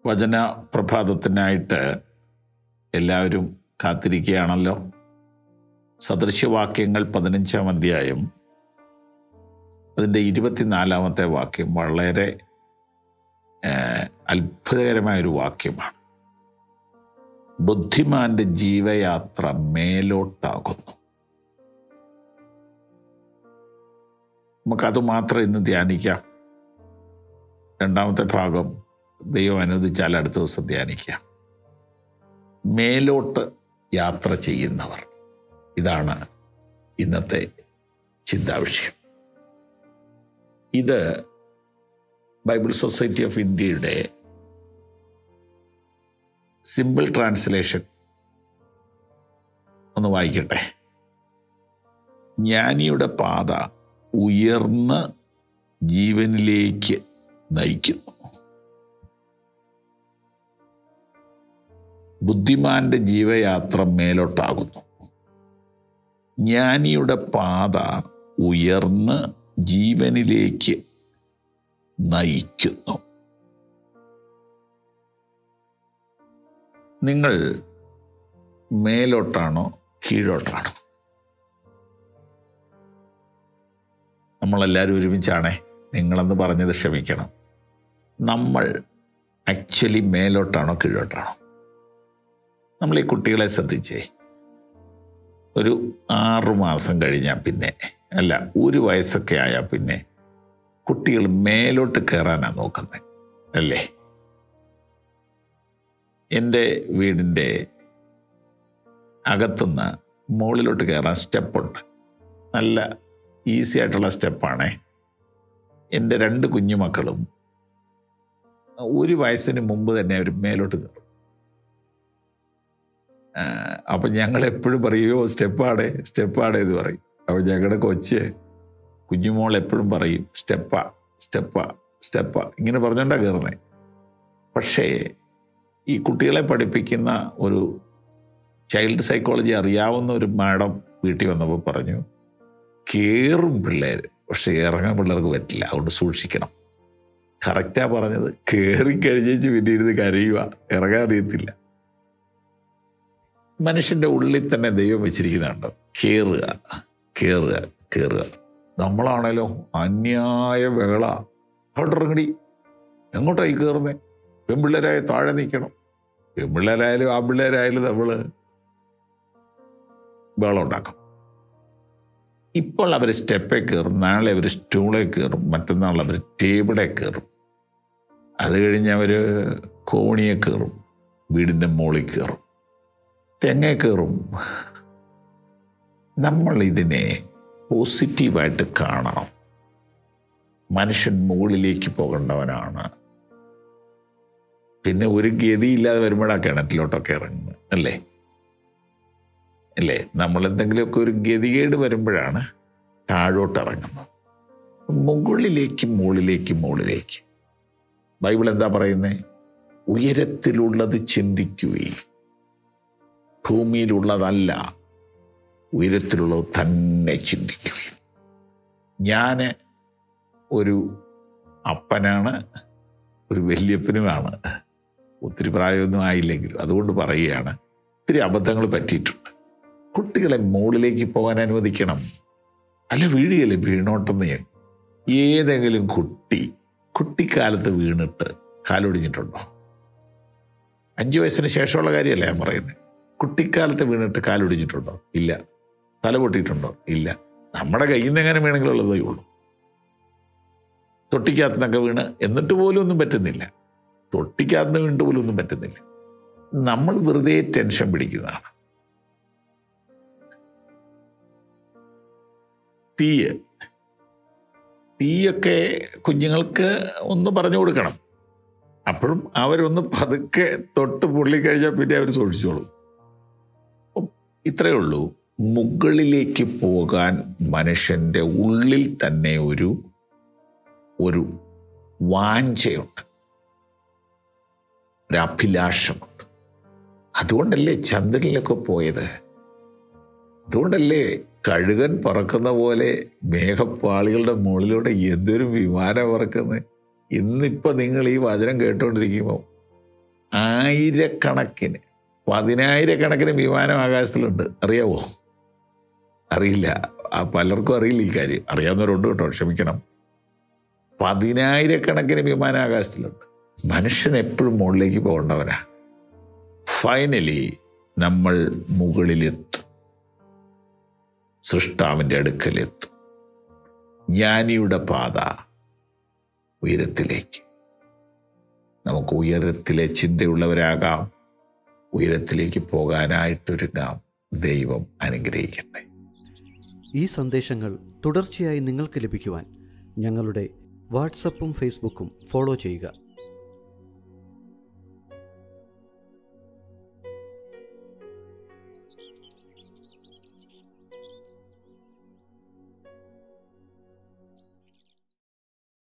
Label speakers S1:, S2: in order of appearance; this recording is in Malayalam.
S1: വചന പ്രഭാതത്തിനായിട്ട് എല്ലാവരും കാത്തിരിക്കുകയാണല്ലോ സദൃശ്യവാക്യങ്ങൾ പതിനഞ്ചാം അധ്യായം അതിൻ്റെ ഇരുപത്തിനാലാമത്തെ വാക്യം വളരെ ഏഹ്, അത്ഭുതകരമായൊരു വാക്യമാണ് ബുദ്ധിമാന്റെ ജീവയാത്ര മേലോട്ടാകുന്നു നമുക്കത് മാത്രം ഇന്ന് ധ്യാനിക്കാം രണ്ടാമത്തെ ഭാഗം ദൈവം അനുവദിച്ചാൽ അടുത്ത ദിവസം ധ്യാനിക്കാം മേലോട്ട് യാത്ര ചെയ്യുന്നവർ ഇതാണ് ഇന്നത്തെ ചിന്താവിഷയം ഇത് ബൈബിൾ സൊസൈറ്റി ഓഫ് ഇന്ത്യയുടെ സിമ്പിൾ ട്രാൻസ്ലേഷൻ ഒന്ന് വായിക്കട്ടെ ജ്ഞാനിയുടെ പാത ഉയർന്ന ജീവനിലേക്ക് നയിക്കുന്നു ബുദ്ധിമാന്റെ ജീവയാത്ര മേലോട്ടാകുന്നു ജ്ഞാനിയുടെ പാത ഉയർന്ന് ജീവനിലേക്ക് നയിക്കുന്നു നിങ്ങൾ മേലോട്ടാണോ കീഴോട്ടാണോ നമ്മളെല്ലാവരും ഒരുമിച്ചാണേ നിങ്ങളെന്ന് പറഞ്ഞത് ക്ഷമിക്കണം നമ്മൾ ആക്ച്വലി മേലോട്ടാണോ കീഴോട്ടാണോ നമ്മൾ ഈ കുട്ടികളെ ശ്രദ്ധിച്ചേ ഒരു ആറു മാസം കഴിഞ്ഞാൽ പിന്നെ അല്ല ഒരു വയസ്സൊക്കെ ആയാൽ പിന്നെ കുട്ടികൾ മേലോട്ട് കയറാനാണ് നോക്കുന്നത് അല്ലേ എൻ്റെ വീടിൻ്റെ അകത്തുനിന്ന് മുകളിലോട്ട് കയറാൻ സ്റ്റെപ്പുണ്ട് നല്ല ഈസി ആയിട്ടുള്ള സ്റ്റെപ്പാണേ എൻ്റെ രണ്ട് കുഞ്ഞുമക്കളും ഒരു വയസ്സിന് മുമ്പ് തന്നെ അവർ മേലോട്ട് കയറും ആ, അപ്പം ഞങ്ങൾ എപ്പോഴും പറയുമോ സ്റ്റെപ്പാടെ സ്റ്റെപ്പാടെ എന്ന് പറയും അപ്പം ഞങ്ങളുടെ കൊച്ച് കുഞ്ഞുമോൾ എപ്പോഴും പറയും സ്റ്റെപ്പ സ്റ്റെപ്പ സ്റ്റെപ്പ ഇങ്ങനെ പറഞ്ഞുകൊണ്ടാ കയറുന്നത് പക്ഷേ ഈ കുട്ടികളെ പഠിപ്പിക്കുന്ന ഒരു ചൈൽഡ് സൈക്കോളജി അറിയാവുന്ന ഒരു മാഡം വീട്ടിൽ വന്നപ്പോൾ പറഞ്ഞു കയറും പിള്ളേർ പക്ഷെ ഇറങ്ങാൻ പിള്ളേർക്ക് പറ്റില്ല അതുകൊണ്ട് സൂക്ഷിക്കണം കറക്റ്റാ പറഞ്ഞത് കയറി കഴിഞ്ഞേച്ച് പിന്നെ ഇരുന്ന് കരയുക ഇറങ്ങാൻ അറിയത്തില്ല മനുഷ്യന്റെ ഉള്ളിൽ തന്നെ ദൈവം വെച്ചിരിക്കുന്നുണ്ടോ കയറുക കയറുക കയറുക നമ്മളാണേലോ അന്യായ ബഹള അവിടെ ഇറങ്ങടി എങ്ങോട്ടായി കയറുന്നേ പെൺപിള്ളേരായ താഴെ നിൽക്കണം പെൺപിള്ളേരായാലും ആൺപിള്ളേരായാലും നമ്മള് ബഹളം ഉണ്ടാക്കും ഇപ്പോൾ അവർ സ്റ്റെപ്പേ കയറും നാളെ അവർ സ്റ്റൂളെ കയറും മറ്റന്നാൾ അവർ ടേബിളെ കയറും അത് കഴിഞ്ഞ് അവർ കോണിയെ കയറും വീടിൻ്റെ മുകളിൽ കയറും തെങ്ങ കയറും നമ്മൾ ഇതിനെ പോസിറ്റീവായിട്ട് കാണണം മനുഷ്യൻ മുകളിലേക്ക് പോകേണ്ടവനാണ് പിന്നെ ഒരു ഗതിയില്ലാതെ വരുമ്പോഴാണ് കിണറ്റിലോട്ടൊക്കെ ഇറങ്ങുന്നത് അല്ലേ അല്ലേ നമ്മൾ എന്തെങ്കിലുമൊക്കെ ഒരു ഗതികേട് വരുമ്പോഴാണ് താഴോട്ട് ഇറങ്ങുന്നത് മുകളിലേക്ക് മുകളിലേക്ക് മുകളിലേക്ക് ബൈബിൾ എന്താ പറയുന്നത് ഉയരത്തിലുള്ളത് ചിന്തിക്കുകയും ഭൂമിയിലുള്ളതല്ല ഉയരത്തിലുള്ളത് തന്നെ ചിന്തിക്കുകയും ഞാൻ ഒരു അപ്പനാണ് ഒരു വല്യപ്പനുമാണ് ഒത്തിരി പ്രായമൊന്നും ആയില്ലെങ്കിലും അതുകൊണ്ട് പറയുകയാണ് ഒത്തിരി അബദ്ധങ്ങൾ പറ്റിയിട്ടുണ്ട് കുട്ടികളെ മുകളിലേക്ക് പോകാൻ അനുവദിക്കണം അല്ല വീഴുകയല്ലേ വീണോട്ടെന്ന് ഏതെങ്കിലും കുട്ടി കുട്ടിക്കാലത്ത് വീണിട്ട് കാലൊടിഞ്ഞിട്ടുണ്ടോ അഞ്ചു വയസ്സിന് ശേഷമുള്ള കാര്യമല്ല ഞാൻ പറയുന്നത് കുട്ടിക്കാലത്ത് വീണിട്ട് കാലൊടിഞ്ഞിട്ടുണ്ടോ ഇല്ല തല പൊട്ടിയിട്ടുണ്ടോ ഇല്ല നമ്മുടെ കയ്യിൽ നിന്ന് എങ്ങനെ വേണമെങ്കിലും ഉള്ളതേ ഉള്ളൂ തൊട്ടിക്കകത്ത് നിന്നൊക്കെ വീണ് എന്നിട്ട് പോലും ഒന്നും പറ്റുന്നില്ല തൊട്ടിക്കകത്ത് നിന്ന് വീണിട്ട് പോലും ഒന്നും പറ്റുന്നില്ല നമ്മൾ വെറുതെ ടെൻഷൻ പിടിക്കുന്നതാണ് തീയ് തീയൊക്കെ കുഞ്ഞുങ്ങൾക്ക് ഒന്ന് പറഞ്ഞു കൊടുക്കണം അപ്പോഴും അവരൊന്ന് പതുക്കെ തൊട്ട് പൊള്ളിക്കഴിഞ്ഞാൽ പിന്നെ അവർ സൂക്ഷിച്ചോളും അപ്പം ഇത്രയേ ഉള്ളൂ മുകളിലേക്ക് പോകാൻ മനുഷ്യൻ്റെ ഉള്ളിൽ തന്നെ ഒരു ഒരു വാഞ്ചയുണ്ട് ഒരു അഭിലാഷമുണ്ട് അതുകൊണ്ടല്ലേ ചന്ദ്രനിലൊക്കെ പോയത് അതുകൊണ്ടല്ലേ കഴുകൻ പറക്കുന്ന പോലെ മേഘപ്പാളികളുടെ മുകളിലൂടെ എന്തൊരു വിമാനം പറക്കുന്നത് ഇന്നിപ്പോൾ നിങ്ങൾ ഈ വചനം കേട്ടുകൊണ്ടിരിക്കുമ്പോൾ ആയിരക്കണക്കിന് പതിനായിരക്കണക്കിന് വിമാനം ആകാശത്തിലുണ്ട് അറിയാവോ അറിയില്ല ആ പലർക്കും അറിയില്ല ഈ കാര്യം അറിയാവുന്നവരുണ്ട് കേട്ടോ ക്ഷമിക്കണം പതിനായിരക്കണക്കിന് വിമാനം ആകാശത്തിലുണ്ട് മനുഷ്യൻ എപ്പോഴും മുകളിലേക്ക് പോകേണ്ടവനാ ഫൈനലി നമ്മൾ മുകളിലെത്തും സൃഷ്ടാവിൻ്റെ അടുക്കലെത്തും ജ്ഞാനിയുടെ പാത ഉയരത്തിലേക്ക് നമുക്ക് ഉയരത്തിലെ ചിന്തയുള്ളവരാകാം ഉയരത്തിലേക്ക് പോകാനായിട്ടൊരുങ്ങാം ദൈവം അനുഗ്രഹിക്കട്ടെ
S2: ഈ സന്ദേശങ്ങൾ തുടർച്ചയായി നിങ്ങൾക്ക് ലഭിക്കുവാൻ ഞങ്ങളുടെ വാട്സപ്പും ഫേസ്ബുക്കും ഫോളോ ചെയ്യുക